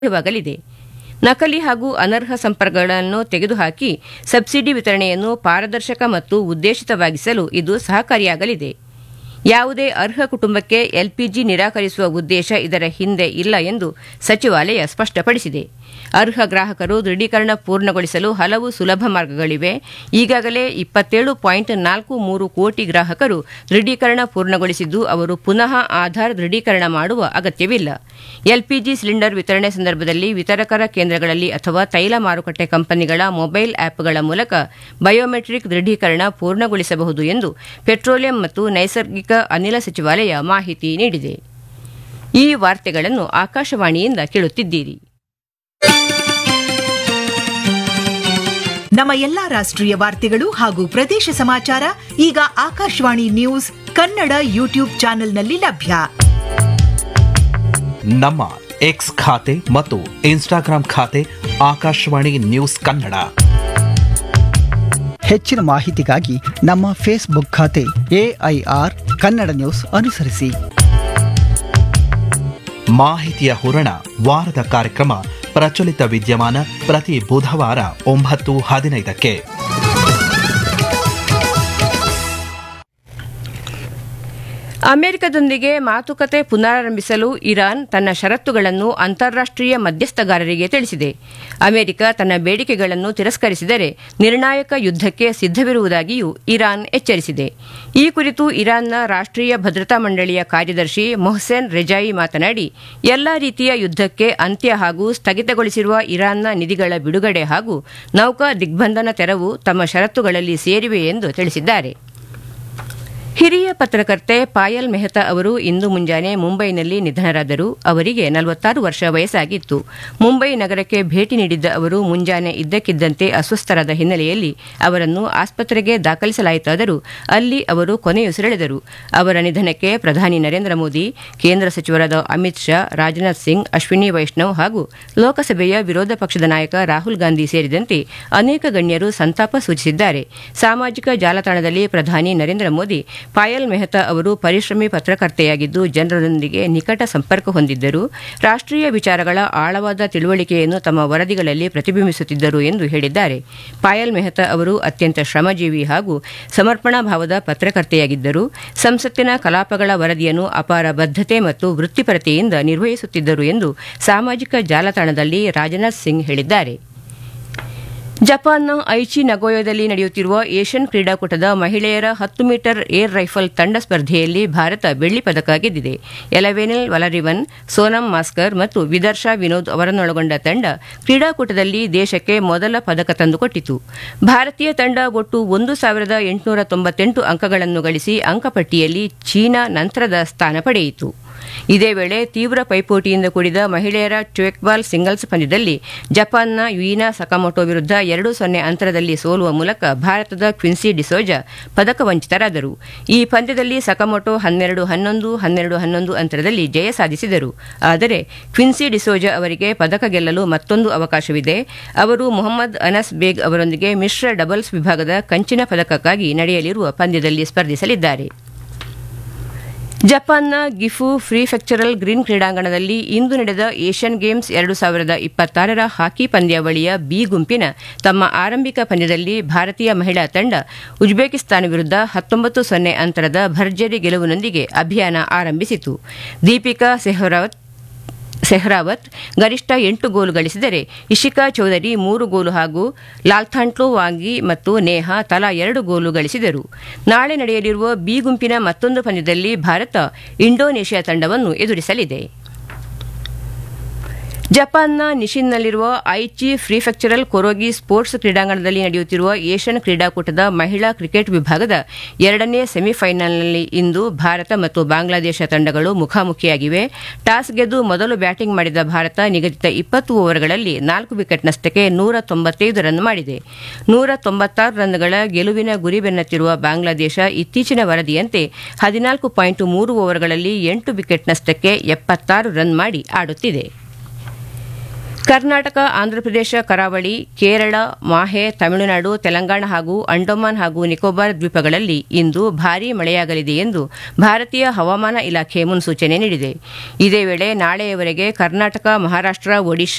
ಲಭ್ಯವಾಗಲಿದೆ ನಕಲಿ ಹಾಗೂ ಅನರ್ಹ ಸಂಪರ್ಕಗಳನ್ನು ತೆಗೆದುಹಾಕಿ ಸಬ್ಸಿಡಿ ವಿತರಣೆಯನ್ನು ಪಾರದರ್ಶಕ ಮತ್ತು ಉದ್ದೇಶಿತವಾಗಿಸಲು ಇದು ಸಹಕಾರಿಯಾಗಲಿದೆ ಯಾವುದೇ ಅರ್ಹ ಕುಟುಂಬಕ್ಕೆ ಎಲ್ಪಿಜಿ ನಿರಾಕರಿಸುವ ಉದ್ದೇಶ ಇದರ ಹಿಂದೆ ಇಲ್ಲ ಎಂದು ಸಚಿವಾಲಯ ಸ್ಪಷ್ಟಪಡಿಸಿದೆ ಅರ್ಹ ಗ್ರಾಹಕರು ದೃಢೀಕರಣ ಪೂರ್ಣಗೊಳಿಸಲು ಹಲವು ಸುಲಭ ಮಾರ್ಗಗಳಿವೆ ಈಗಾಗಲೇ ಇಪ್ಪತ್ತೇಳು ಪಾಯಿಂಟ್ ನಾಲ್ಕು ಮೂರು ಕೋಟಿ ಗ್ರಾಹಕರು ದೃಢೀಕರಣ ಪೂರ್ಣಗೊಳಿಸಿದ್ದು ಅವರು ಪುನಃ ಆಧಾರ್ ದೃಢೀಕರಣ ಮಾಡುವ ಅಗತ್ಯವಿಲ್ಲ ಎಲ್ಪಿಜಿ ಸಿಲಿಂಡರ್ ವಿತರಣೆ ಸಂದರ್ಭದಲ್ಲಿ ವಿತರಕರ ಕೇಂದ್ರಗಳಲ್ಲಿ ಅಥವಾ ತೈಲ ಮಾರುಕಟ್ಟೆ ಕಂಪನಿಗಳ ಮೊಬೈಲ್ ಆ್ಯಪ್ಗಳ ಮೂಲಕ ಬಯೋಮೆಟ್ರಿಕ್ ದೃಢೀಕರಣ ಪೂರ್ಣಗೊಳಿಸಬಹುದು ಎಂದು ಪೆಟ್ರೋಲಿಯಂ ಮತ್ತು ನೈಸರ್ಗಿಕ ಅನಿಲ ಸಚಿವಾಲಯ ಮಾಹಿತಿ ನೀಡಿದೆ ಈ ವಾರ್ತೆಗಳನ್ನು ಆಕಾಶವಾಣಿಯಿಂದ ಕೇಳುತ್ತಿದ್ದೀರಿ ನಮ್ಮ ಎಲ್ಲಾ ರಾಷ್ಟ್ರೀಯ ವಾರ್ತೆಗಳು ಹಾಗೂ ಪ್ರದೇಶ ಸಮಾಚಾರ ಈಗ ಆಕಾಶವಾಣಿ ನ್ಯೂಸ್ ಕನ್ನಡ ಯೂಟ್ಯೂಬ್ ಚಾನೆಲ್ನಲ್ಲಿ ಲಭ್ಯ ನಮ್ಮ ಎಕ್ಸ್ ಖಾತೆ ಮತ್ತು ಇನ್ಸ್ಟಾಗ್ರಾಂ ಖಾತೆ ಆಕಾಶವಾಣಿ ನ್ಯೂಸ್ ಕನ್ನಡ ಹೆಚ್ಚಿನ ಮಾಹಿತಿಗಾಗಿ ನಮ್ಮ ಫೇಸ್ಬುಕ್ ಖಾತೆ ಎಐಆರ್ ಕನ್ನಡ ನ್ಯೂಸ್ ಅನುಸರಿಸಿ ಮಾಹಿತಿಯ ಹೂರಣ ವಾರದ ಕಾರ್ಯಕ್ರಮ ಪ್ರಚಲಿತ ವಿದ್ಯಮಾನ ಪ್ರತಿ ಬುಧವಾರ ಒಂಬತ್ತು ಹದಿನೈದಕ್ಕೆ ಅಮೆರಿಕದೊಂದಿಗೆ ಮಾತುಕತೆ ಪುನರಾರಂಭಿಸಲು ಇರಾನ್ ತನ್ನ ಷರತ್ತುಗಳನ್ನು ಅಂತಾರಾಷ್ಟೀಯ ಮಧ್ಯಸ್ಥಗಾರರಿಗೆ ತಿಳಿಸಿದೆ ಅಮೆರಿಕ ತನ್ನ ಬೇಡಿಕೆಗಳನ್ನು ತಿರಸ್ಕರಿಸಿದರೆ ನಿರ್ಣಾಯಕ ಯುದ್ಧಕ್ಕೆ ಸಿದ್ಧವಿರುವುದಾಗಿಯೂ ಇರಾನ್ ಎಚ್ಚರಿಸಿದೆ ಈ ಕುರಿತು ಇರಾನ್ನ ರಾಷ್ಟ್ರೀಯ ಭದ್ರತಾ ಮಂಡಳಿಯ ಕಾರ್ಯದರ್ಶಿ ಮೊಹಸೆನ್ ರೆಜಾಯಿ ಮಾತನಾಡಿ ಎಲ್ಲಾ ರೀತಿಯ ಯುದ್ಧಕ್ಕೆ ಅಂತ್ಯ ಹಾಗೂ ಸ್ಥಗಿತಗೊಳಿಸಿರುವ ಇರಾನ್ನ ನಿಧಿಗಳ ಬಿಡುಗಡೆ ಹಾಗೂ ನೌಕಾ ದಿಗ್ಬಂಧನ ತೆರವು ತಮ್ಮ ಷರತ್ತುಗಳಲ್ಲಿ ಸೇರಿವೆ ಎಂದು ತಿಳಿಸಿದ್ದಾರೆ ಹಿರಿಯ ಪತ್ರಕರ್ತೆ ಪಾಯಲ್ ಮೆಹ್ತಾ ಅವರು ಇಂದು ಮುಂಜಾನೆ ಮುಂಬೈನಲ್ಲಿ ನಿಧನರಾದರು ಅವರಿಗೆ ನಲವತ್ತಾರು ವರ್ಷ ವಯಸ್ಸಾಗಿತ್ತು ಮುಂಬೈ ನಗರಕ್ಕೆ ಭೇಟಿ ನೀಡಿದ್ದ ಅವರು ಮುಂಜಾನೆ ಇದ್ದಕ್ಕಿದ್ದಂತೆ ಅಸ್ವಸ್ಥರಾದ ಹಿನ್ನೆಲೆಯಲ್ಲಿ ಅವರನ್ನು ಆಸ್ಪತ್ರೆಗೆ ದಾಖಲಿಸಲಾಯಿತಾದರೂ ಅಲ್ಲಿ ಅವರು ಕೊನೆಯುಸಿರೆಳೆದರು ಅವರ ನಿಧನಕ್ಕೆ ಪ್ರಧಾನಿ ನರೇಂದ್ರ ಮೋದಿ ಕೇಂದ್ರ ಸಚಿವರಾದ ಅಮಿತ್ ಶಾ ರಾಜನಾಥ್ ಸಿಂಗ್ ಅಶ್ವಿನಿ ವೈಷ್ಣವ್ ಹಾಗೂ ಲೋಕಸಭೆಯ ವಿರೋಧ ಪಕ್ಷದ ನಾಯಕ ರಾಹುಲ್ ಗಾಂಧಿ ಸೇರಿದಂತೆ ಅನೇಕ ಗಣ್ಯರು ಸಂತಾಪ ಸೂಚಿಸಿದ್ದಾರೆ ಸಾಮಾಜಿಕ ಜಾಲತಾಣದಲ್ಲಿ ಪ್ರಧಾನಿ ನರೇಂದ್ರ ಮೋದಿ ಪಾಯಲ್ ಮೆಹ್ತಾ ಅವರು ಪರಿಶ್ರಮಿ ಪತ್ರಕರ್ತೆಯಾಗಿದ್ದು ಜನರೊಂದಿಗೆ ನಿಕಟ ಸಂಪರ್ಕ ಹೊಂದಿದ್ದರು ರಾಷ್ಟ್ರೀಯ ವಿಚಾರಗಳ ಆಳವಾದ ತಿಳುವಳಿಕೆಯನ್ನು ತಮ್ಮ ವರದಿಗಳಲ್ಲಿ ಪ್ರತಿಬಿಂಬಿಸುತ್ತಿದ್ದರು ಎಂದು ಹೇಳಿದ್ದಾರೆ ಪಾಯಲ್ ಮೆಹ್ತಾ ಅವರು ಅತ್ಯಂತ ಶ್ರಮಜೀವಿ ಹಾಗೂ ಸಮರ್ಪಣಾ ಭಾವದ ಪತ್ರಕರ್ತೆಯಾಗಿದ್ದರು ಸಂಸತ್ತಿನ ಕಲಾಪಗಳ ವರದಿಯನ್ನು ಅಪಾರ ಬದ್ಧತೆ ಮತ್ತು ವೃತ್ತಿಪರತೆಯಿಂದ ನಿರ್ವಹಿಸುತ್ತಿದ್ದರು ಎಂದು ಸಾಮಾಜಿಕ ಜಾಲತಾಣದಲ್ಲಿ ರಾಜನಾಥ್ ಸಿಂಗ್ ಹೇಳಿದ್ದಾರೆ ಜಪಾನ್ನ ಐಚಿ ನಗೋಯದಲ್ಲಿ ನಡೆಯುತ್ತಿರುವ ಏಷ್ಯನ್ ಕ್ರೀಡಾಕೂಟದ ಮಹಿಳೆಯರ ಹತ್ತು ಮೀಟರ್ ಏರ್ ರೈಫಲ್ ತಂಡ ಸ್ಪರ್ಧೆಯಲ್ಲಿ ಭಾರತ ಬೆಳ್ಳಿ ಪದಕ ಗೆದ್ದಿದೆ ಎಲವೆನಿಲ್ ವಲರಿವನ್ ಸೋನಂ ಮಾಸ್ಕರ್ ಮತ್ತು ವಿದರ್ಶಾ ವಿನೋದ್ ಅವರನ್ನೊಳಗೊಂಡ ತಂಡ ಕ್ರೀಡಾಕೂಟದಲ್ಲಿ ದೇಶಕ್ಕೆ ಮೊದಲ ಪದಕ ತಂದುಕೊಟ್ಟಿತು ಭಾರತೀಯ ತಂಡ ಒಟ್ಟು ಒಂದು ಸಾವಿರದ ಎಂಟುನೂರ ತೊಂಬತ್ತೆಂಟು ಅಂಕಗಳನ್ನು ಗಳಿಸಿ ಅಂಕಪಟ್ಟಿಯಲ್ಲಿ ಚೀನಾ ನಂತರದ ಸ್ಥಾನ ಪಡೆಯಿತು ಇದೇ ವೇಳೆ ತೀವ್ರ ಪೈಪೋಟಿಯಿಂದ ಕೂಡಿದ ಮಹಿಳೆಯರ ಟ್ವೆಕ್ಬಾಲ್ ಸಿಂಗಲ್ಸ್ ಪಂದ್ಯದಲ್ಲಿ ಜಪಾನ್ನ ಯುಯಿನಾ ಸಕಾಮೊಟೊ ವಿರುದ್ಧ ಎರಡು ಸೊನ್ನೆ ಅಂತರದಲ್ಲಿ ಸೋಲುವ ಮೂಲಕ ಭಾರತದ ಕ್ವಿನ್ಸಿ ಡಿಸೋಜಾ ಪದಕ ವಂಚಿತರಾದರು ಈ ಪಂದ್ಯದಲ್ಲಿ ಸಕಾಮೊಟೊ ಹನ್ನೆರಡು ಹನ್ನೊಂದು ಹನ್ನೆರಡು ಹನ್ನೊಂದು ಅಂತರದಲ್ಲಿ ಜಯ ಸಾಧಿಸಿದರು ಆದರೆ ಕ್ವಿನ್ಸಿ ಡಿಸೋಜಾ ಅವರಿಗೆ ಪದಕ ಗೆಲ್ಲಲು ಮತ್ತೊಂದು ಅವಕಾಶವಿದೆ ಅವರು ಮೊಹಮ್ಮದ್ ಅನಸ್ ಬೇಗ್ ಅವರೊಂದಿಗೆ ಮಿಶ್ರ ಡಬಲ್ಸ್ ವಿಭಾಗದ ಕಂಚಿನ ಪದಕಕ್ಕಾಗಿ ನಡೆಯಲಿರುವ ಪಂದ್ಯದಲ್ಲಿ ಸ್ಪರ್ಧಿಸಲಿದ್ದಾರೆ ಜಪಾನ್ನ ಗಿಫು ಪ್ರಿಫೆಕ್ಚರಲ್ ಗ್ರೀನ್ ಕ್ರೀಡಾಂಗಣದಲ್ಲಿ ಇಂದು ನಡೆದ ಏಷ್ಯನ್ ಗೇಮ್ಸ್ ಎರಡು ಸಾವಿರದ ಇಪ್ಪತ್ತಾರರ ಹಾಕಿ ಪಂದ್ಯಾವಳಿಯ ಬಿ ಗುಂಪಿನ ತಮ್ಮ ಆರಂಭಿಕ ಪಂದ್ಯದಲ್ಲಿ ಭಾರತೀಯ ಮಹಿಳಾ ತಂಡ ಉಜ್ಬೇಕಿಸ್ತಾನ ವಿರುದ್ಧ ಹತ್ತೊಂಬತ್ತು ಸೊನ್ನೆ ಅಂತರದ ಭರ್ಜರಿ ಗೆಲುವಿನೊಂದಿಗೆ ಅಭಿಯಾನ ಆರಂಭಿಸಿತು ದೀಪಿಕಾ ಸೆಹ್ರಾವತ್ ಸೆಹ್ರಾವತ್ ಗರಿಷ್ಠ ಎಂಟು ಗೋಲು ಗಳಿಸಿದರೆ ಇಶಿಕಾ ಚೌಧರಿ ಮೂರು ಗೋಲು ಹಾಗೂ ಲಾಲ್ಥಾಂಟ್ಲೋ ವಾಂಗಿ ಮತ್ತು ನೇಹಾ ತಲಾ ಎರಡು ಗೋಲು ಗಳಿಸಿದರು ನಾಳೆ ನಡೆಯಲಿರುವ ಬಿ ಗುಂಪಿನ ಮತ್ತೊಂದು ಪಂದ್ಯದಲ್ಲಿ ಭಾರತ ಇಂಡೋನೇಷ್ಯಾ ತಂಡವನ್ನು ಎದುರಿಸಲಿದೆ ಜಪಾನ್ನ ನಿಶಿನ್ನಲ್ಲಿರುವ ಐಚಿ ಪ್ರಿಫೆಕ್ಚರಲ್ ಕೊರೋಗಿ ಸ್ಪೋರ್ಟ್ಸ್ ಕ್ರೀಡಾಂಗಣದಲ್ಲಿ ನಡೆಯುತ್ತಿರುವ ಏಷ್ಯನ್ ಕ್ರೀಡಾಕೂಟದ ಮಹಿಳಾ ಕ್ರಿಕೆಟ್ ವಿಭಾಗದ ಎರಡನೇ ಸೆಮಿಫೈನಲ್ನಲ್ಲಿ ಇಂದು ಭಾರತ ಮತ್ತು ಬಾಂಗ್ಲಾದೇಶ ತಂಡಗಳು ಮುಖಾಮುಖಿಯಾಗಿವೆ ಟಾಸ್ ಗೆದ್ದು ಮೊದಲು ಬ್ಯಾಟಿಂಗ್ ಮಾಡಿದ ಭಾರತ ನಿಗದಿತ ಇಪ್ಪತ್ತು ಓವರ್ಗಳಲ್ಲಿ ನಾಲ್ಕು ವಿಕೆಟ್ ನಷ್ಟಕ್ಕೆ ನೂರ ತೊಂಬತ್ತೈದು ರನ್ ಮಾಡಿದೆ ನೂರ ತೊಂಬತ್ತಾರು ರನ್ಗಳ ಗೆಲುವಿನ ಗುರಿ ಬೆನ್ನತ್ತಿರುವ ಬಾಂಗ್ಲಾದೇಶ ಇತ್ತೀಚಿನ ವರದಿಯಂತೆ ಹದಿನಾಲ್ಕು ಪಾಯಿಂಟ್ ಮೂರು ಓವರ್ಗಳಲ್ಲಿ ಎಂಟು ವಿಕೆಟ್ ನಷ್ಟಕ್ಕೆ ಎಪ್ಪತ್ತಾರು ರನ್ ಮಾಡಿ ಆಡುತ್ತಿದೆ ಕರ್ನಾಟಕ ಆಂಧ್ರಪ್ರದೇಶ ಕರಾವಳಿ ಕೇರಳ ಮಾಹೆ ತಮಿಳುನಾಡು ತೆಲಂಗಾಣ ಹಾಗೂ ಅಂಡಮಾನ್ ಹಾಗೂ ನಿಕೋಬಾರ್ ದ್ವೀಪಗಳಲ್ಲಿ ಇಂದು ಭಾರೀ ಮಳೆಯಾಗಲಿದೆ ಎಂದು ಭಾರತೀಯ ಹವಾಮಾನ ಇಲಾಖೆ ಮುನ್ಸೂಚನೆ ನೀಡಿದೆ ಇದೇ ವೇಳೆ ನಾಳೆಯವರೆಗೆ ಕರ್ನಾಟಕ ಮಹಾರಾಷ್ಟ್ರ ಒಡಿಶಾ